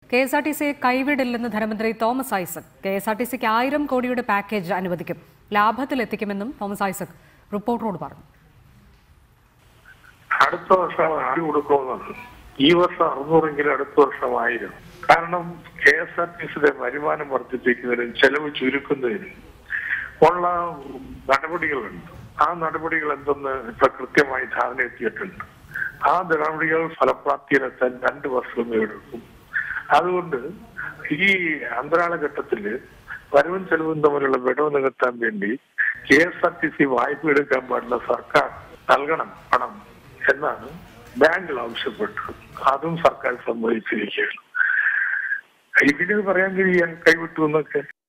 K S R T സിയെ കൈവിടില്ലെന്ന് ധനമന്ത്രി Thomas Isaac K S R T സിക്ക് ആയിരം കോടിയുടെ പാക്കേജ് അനുവദിക്കും ലാഭത്തിലെത്തിക്കുമെന്നും തോമസ് ഐസക് റിപ്പോർട്ടറോട് പറഞ്ഞു അടുത്ത വർഷം ആര് കൊടുക്കുമെന്നത് ഈ വർഷം അറുന്നൂറെങ്കിലും അടുത്ത വർഷം ആയിരം കാരണം കെ എസ് ആർ ടി സിയുടെ വരുമാനം വർദ്ധിപ്പിക്കുന്നതിനും ചെലവ് ചുരുക്കുന്നതിനും ഉള്ള നടപടികളുണ്ട് ആ നടപടികൾ എന്തെന്ന് ഇപ്പൊ കൃത്യമായി ധാരണ എത്തിയിട്ടുണ്ട് ആ നടപടികൾ ഫലപ്രാപ്തിയിലെത്താൻ രണ്ട് വർഷം എടുക്കും അതുകൊണ്ട് ഈ അന്തരാള ഘട്ടത്തില് വരവും ചെലവും തമ്മിലുള്ള വിടവ് നികത്താൻ വേണ്ടി K S R T C വായ്പ എടുക്കാൻ പാടുള്ള സർക്കാർ നൽകണം പണം എന്നാണ് ബാങ്കിൽ ആവശ്യപ്പെട്ടത് അതും സർക്കാർ സമ്മതിച്ചിരിക്കുകയാണ് ഇതിന് പറയാൻ കഴിയാൻ കൈവിട്ടു എന്നൊക്കെ